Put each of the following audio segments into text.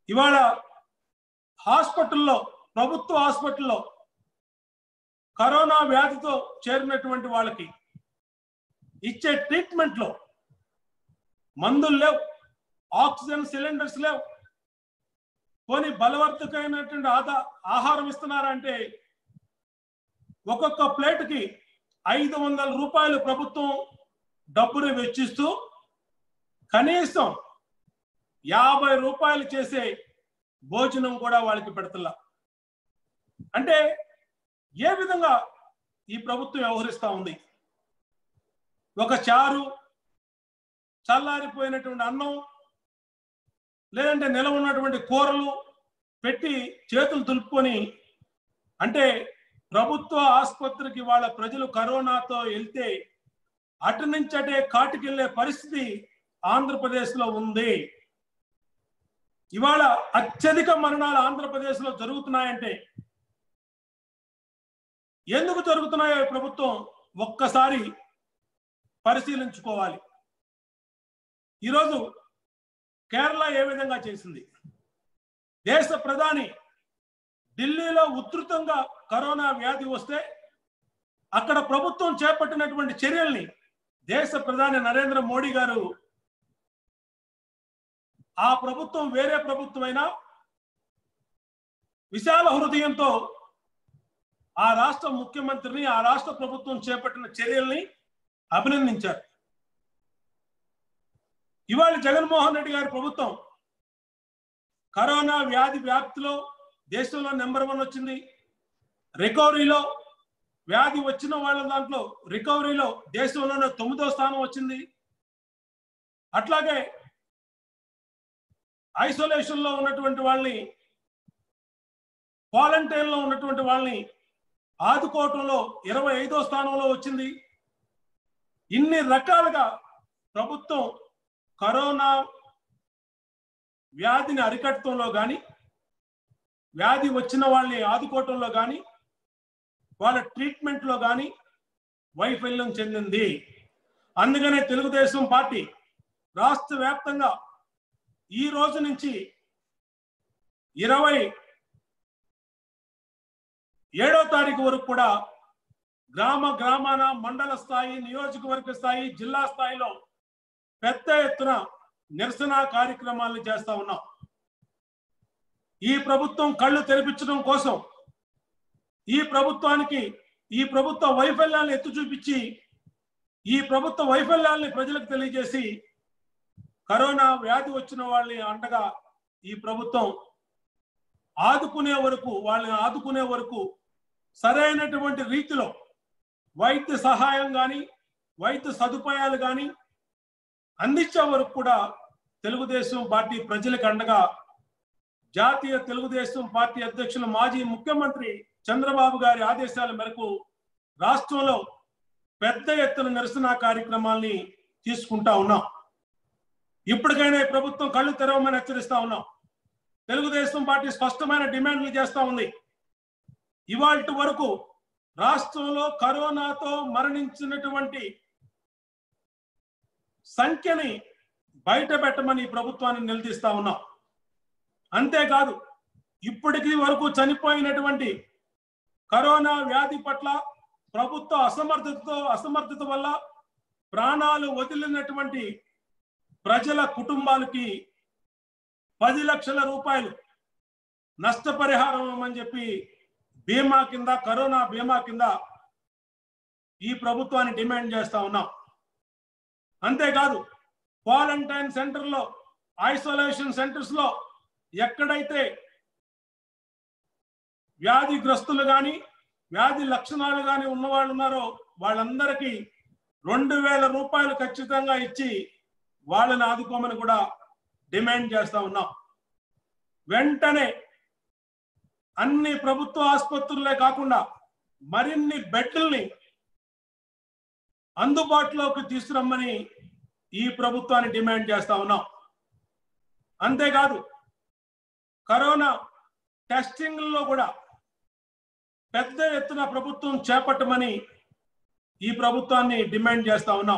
ఇవాళ హాస్పిటల్లో ప్రభుత్వ హాస్పిటల్లో కరోనా వ్యాధితో చేరినటువంటి వాళ్ళకి ఇచ్చే ట్రీట్మెంట్లో మందులు లేవు ఆక్సిజన్ సిలిండర్స్ లేవు పోనీ బలవర్ధకమైనటువంటి ఆదా ఆహారం ఇస్తున్నారంటే ఒక్కొక్క ప్లేట్కి ఐదు వందల రూపాయలు ప్రభుత్వం డబ్బుని వెచ్చిస్తూ కనీసం యాభై రూపాయలు చేసే భోజనం కూడా వాళ్ళకి పెడతలా అంటే ఏ విధంగా ఈ ప్రభుత్వం వ్యవహరిస్తూ ఉంది ఒక చారు చల్లారిపోయినటువంటి అన్నం లేదంటే నిలవ ఉన్నటువంటి కూరలు పెట్టి చేతులు దులుపుకొని అంటే ప్రభుత్వ ఆసుపత్రికి వాళ్ళ ప్రజలు కరోనాతో వెళ్తే అటు నుంచి అటే కాటుకెళ్లే పరిస్థితి ఆంధ్రప్రదేశ్లో ఉంది ఇవాళ అత్యధిక మరణాలు ఆంధ్రప్రదేశ్లో జరుగుతున్నాయంటే ఎందుకు జరుగుతున్నాయో ఈ ప్రభుత్వం ఒక్కసారి పరిశీలించుకోవాలి ఈరోజు కేరళ ఏ విధంగా చేసింది దేశ ప్రధాని ఢిల్లీలో ఉధృతంగా కరోనా వ్యాధి వస్తే అక్కడ ప్రభుత్వం చేపట్టినటువంటి చర్యల్ని దేశ ప్రధాని నరేంద్ర మోడీ గారు ఆ ప్రభుత్వం వేరే ప్రభుత్వమైనా విశాల హృదయంతో ఆ రాష్ట్ర ముఖ్యమంత్రిని ఆ రాష్ట్ర ప్రభుత్వం చేపట్టిన చర్యల్ని అభినందించారు ఇవాళ జగన్మోహన్ రెడ్డి గారి ప్రభుత్వం కరోనా వ్యాధి వ్యాప్తిలో దేశంలో నెంబర్ వన్ వచ్చింది రికవరీలో వ్యాధి వచ్చిన వాళ్ళ దాంట్లో రికవరీలో దేశంలోనే తొమ్మిదో స్థానం వచ్చింది అట్లాగే ఐసోలేషన్ లో ఉన్నటువంటి వాళ్ళని క్వారంటైన్ లో ఉన్నటువంటి వాళ్ళని ఆదుకోవటంలో ఇరవై ఐదో స్థానంలో వచ్చింది ఇన్ని రకాలుగా ప్రభుత్వం కరోనా వ్యాధిని అరికట్టడంలో కానీ వ్యాధి వచ్చిన వాళ్ళని ఆదుకోవటంలో కానీ వాళ్ళ ట్రీట్మెంట్లో కానీ వైఫల్యం చెందింది అందుకనే తెలుగుదేశం పార్టీ రాష్ట్ర వ్యాప్తంగా ఈ రోజు నుంచి ఇరవై ఏడో తారీఖు వరకు కూడా గ్రామ గ్రామాన మండల స్థాయి నియోజకవర్గ స్థాయి జిల్లా స్థాయిలో పెద్ద ఎత్తున నిరసన కార్యక్రమాలను చేస్తా ఉన్నాం ఈ ప్రభుత్వం కళ్ళు తెరిపించడం కోసం ఈ ప్రభుత్వానికి ఈ ప్రభుత్వ వైఫల్యాలను ఎత్తు చూపించి ఈ ప్రభుత్వ వైఫల్యాల్ని ప్రజలకు తెలియజేసి కరోనా వ్యాధి వచ్చిన వాళ్ళని అండగా ఈ ప్రభుత్వం ఆదుకునే వరకు వాళ్ళని ఆదుకునే వరకు సరైనటువంటి రీతిలో వైద్య సహాయం కానీ వైద్య సదుపాయాలు కానీ అందించే వరకు కూడా తెలుగుదేశం పార్టీ ప్రజలకు అండగా జాతీయ తెలుగుదేశం పార్టీ అధ్యక్షులు మాజీ ముఖ్యమంత్రి చంద్రబాబు గారి ఆదేశాల మేరకు రాష్ట్రంలో పెద్ద ఎత్తున నిరసన కార్యక్రమాల్ని తీసుకుంటా ఉన్నాం ఇప్పటికైనా ఈ ప్రభుత్వం కళ్ళు తెరవమని హెచ్చరిస్తా ఉన్నాం తెలుగుదేశం పార్టీ స్పష్టమైన డిమాండ్లు చేస్తా ఉంది ఇవాళ వరకు రాష్ట్రంలో కరోనాతో మరణించినటువంటి సంఖ్యని బయట పెట్టమని ఈ ప్రభుత్వాన్ని నిలదీస్తా ఉన్నాం అంతేకాదు ఇప్పటికి వరకు చనిపోయినటువంటి కరోనా వ్యాధి పట్ల ప్రభుత్వ అసమర్థతతో అసమర్థత వల్ల ప్రాణాలు వదిలినటువంటి ప్రజల కుటుంబాలకి పది లక్షల రూపాయలు నష్టపరిహారం అని చెప్పి బీమా కింద కరోనా బీమా కింద ఈ ప్రభుత్వాన్ని డిమాండ్ చేస్తా ఉన్నాం అంతేకాదు క్వారంటైన్ సెంటర్లో ఐసోలేషన్ సెంటర్స్ లో ఎక్కడైతే వ్యాధిగ్రస్తులు కానీ వ్యాధి లక్షణాలు కానీ ఉన్నవాళ్ళు ఉన్నారో వాళ్ళందరికీ రెండు వేల రూపాయలు ఖచ్చితంగా ఇచ్చి వాళ్ళని ఆదుకోమని కూడా డిమాండ్ చేస్తా ఉన్నాం వెంటనే అన్ని ప్రభుత్వ ఆసుపత్రులే కాకుండా మరిన్ని బెడ్లని అందుబాటులోకి తీసుకురమ్మని ఈ ప్రభుత్వాన్ని డిమాండ్ చేస్తా ఉన్నాం అంతేకాదు కరోనా టెస్టింగ్లో కూడా పెద్ద ఎత్తున ప్రభుత్వం చేపట్టమని ఈ ప్రభుత్వాన్ని డిమాండ్ చేస్తా ఉన్నాం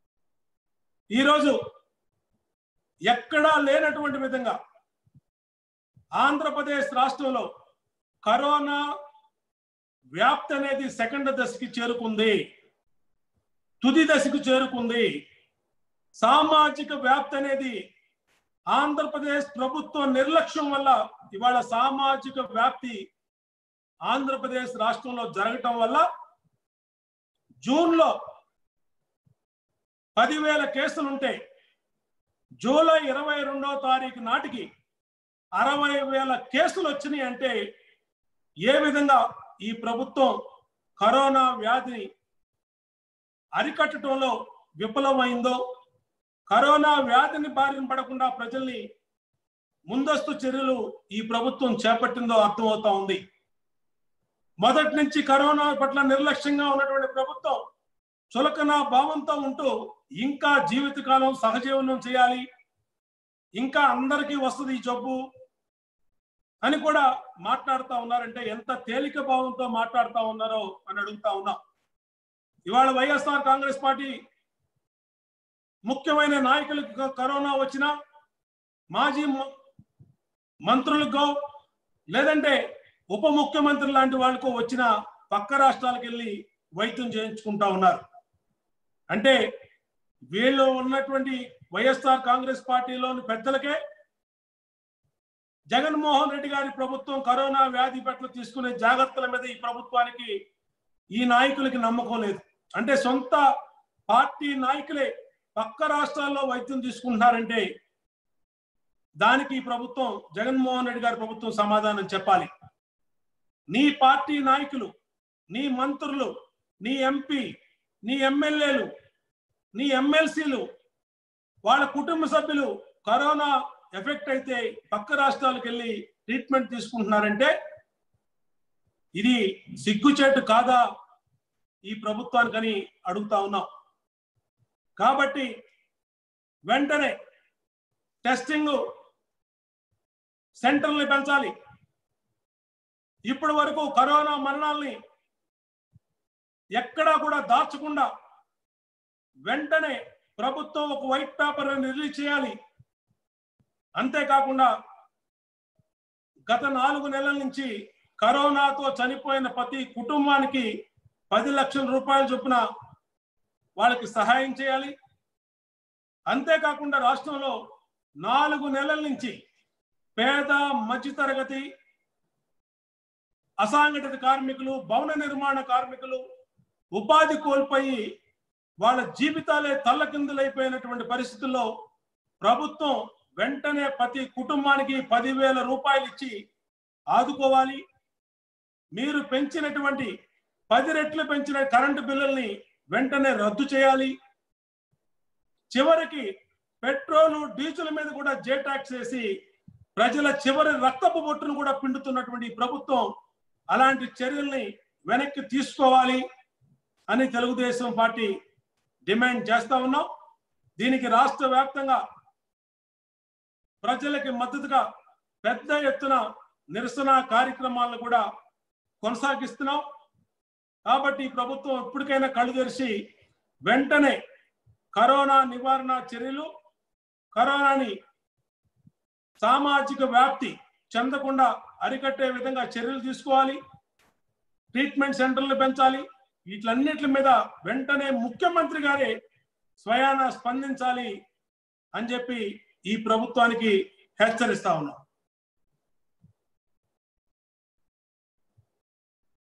ఈరోజు ఎక్కడా లేనటువంటి విధంగా ఆంధ్రప్రదేశ్ రాష్ట్రంలో కరోనా వ్యాప్తి అనేది సెకండ్ దశకి చేరుకుంది తుది దశకు చేరుకుంది సామాజిక వ్యాప్తి అనేది ఆంధ్రప్రదేశ్ ప్రభుత్వ నిర్లక్ష్యం వల్ల ఇవాళ సామాజిక వ్యాప్తి ఆంధ్రప్రదేశ్ రాష్ట్రంలో జరగటం వల్ల జూన్లో పదివేల కేసులుంటే జూలై ఇరవై రెండో తారీఖు నాటికి అరవై వేల కేసులు వచ్చినాయి అంటే ఏ విధంగా ఈ ప్రభుత్వం కరోనా వ్యాధిని అరికట్టడంలో విఫలమైందో కరోనా వ్యాధిని బారిన పడకుండా ప్రజల్ని ముందస్తు చర్యలు ఈ ప్రభుత్వం చేపట్టిందో అర్థమవుతా ఉంది మొదటి నుంచి కరోనా పట్ల నిర్లక్ష్యంగా ఉన్నటువంటి ప్రభుత్వం చులకన భావంతో ఉంటూ ఇంకా జీవితకాలం సహజీవనం చేయాలి ఇంకా అందరికీ వస్తుంది ఈ జబ్బు అని కూడా మాట్లాడుతూ ఉన్నారంటే ఎంత తేలిక భావంతో మాట్లాడుతూ ఉన్నారో అని అడుగుతా ఉన్నాం ఇవాళ వైఎస్ఆర్ కాంగ్రెస్ పార్టీ ముఖ్యమైన నాయకులకు కరోనా వచ్చినా మాజీ మంత్రులకు లేదంటే ఉప ముఖ్యమంత్రి లాంటి వాళ్ళకు వచ్చిన పక్క రాష్ట్రాలకు వెళ్ళి వైద్యం చేయించుకుంటా ఉన్నారు అంటే వీళ్ళు ఉన్నటువంటి వైఎస్ఆర్ కాంగ్రెస్ పార్టీలోని పెద్దలకే జగన్మోహన్ రెడ్డి గారి ప్రభుత్వం కరోనా వ్యాధి పట్ల తీసుకునే జాగ్రత్తల మీద ఈ ప్రభుత్వానికి ఈ నాయకులకి నమ్మకం లేదు అంటే సొంత పార్టీ నాయకులే పక్క రాష్ట్రాల్లో వైద్యం తీసుకుంటున్నారంటే దానికి ఈ ప్రభుత్వం జగన్మోహన్ రెడ్డి గారి ప్రభుత్వం సమాధానం చెప్పాలి నీ పార్టీ నాయకులు నీ మంత్రులు నీ ఎంపీ నీ ఎమ్మెల్యేలు నీ ఎమ్మెల్సీలు వాళ్ళ కుటుంబ సభ్యులు కరోనా ఎఫెక్ట్ అయితే పక్క రాష్ట్రాలకు వెళ్ళి ట్రీట్మెంట్ తీసుకుంటున్నారంటే ఇది సిగ్గుచేటు కాదా ఈ ప్రభుత్వానికని అడుగుతా ఉన్నాం కాబట్టి వెంటనే టెస్టింగ్ సెంటర్ని పెంచాలి ఇప్పటి వరకు కరోనా మరణాల్ని ఎక్కడా కూడా దాచకుండా వెంటనే ప్రభుత్వం ఒక వైట్ పేపర్ రిలీజ్ చేయాలి అంతేకాకుండా గత నాలుగు నెలల నుంచి కరోనాతో చనిపోయిన ప్రతి కుటుంబానికి పది లక్షల రూపాయల చొప్పున వాళ్ళకి సహాయం చేయాలి అంతేకాకుండా రాష్ట్రంలో నాలుగు నెలల నుంచి పేద మధ్యతరగతి అసాంఘటిత కార్మికులు భవన నిర్మాణ కార్మికులు ఉపాధి కోల్పోయి వాళ్ళ జీవితాలే తల్లకిందులైపోయినటువంటి పరిస్థితుల్లో ప్రభుత్వం వెంటనే ప్రతి కుటుంబానికి పదివేల రూపాయలు ఇచ్చి ఆదుకోవాలి మీరు పెంచినటువంటి పది రెట్లు పెంచిన కరెంటు బిల్లుల్ని వెంటనే రద్దు చేయాలి చివరికి పెట్రోలు డీజిల్ మీద కూడా జే ట్యాక్స్ వేసి ప్రజల చివరి రక్తపు బొట్టును కూడా పిండుతున్నటువంటి ప్రభుత్వం అలాంటి చర్యల్ని వెనక్కి తీసుకోవాలి అని తెలుగుదేశం పార్టీ డిమాండ్ చేస్తా ఉన్నాం దీనికి రాష్ట్ర వ్యాప్తంగా ప్రజలకి మద్దతుగా పెద్ద ఎత్తున నిరసన కార్యక్రమాలను కూడా కొనసాగిస్తున్నాం కాబట్టి ప్రభుత్వం ఇప్పటికైనా కళ్ళు తెరిచి వెంటనే కరోనా నివారణ చర్యలు కరోనాని సామాజిక వ్యాప్తి చెందకుండా అరికట్టే విధంగా చర్యలు తీసుకోవాలి ట్రీట్మెంట్ సెంటర్లు పెంచాలి వీటిలన్నిటి మీద వెంటనే ముఖ్యమంత్రి గారే స్వయాన స్పందించాలి అని చెప్పి ఈ ప్రభుత్వానికి హెచ్చరిస్తా ఉన్నాం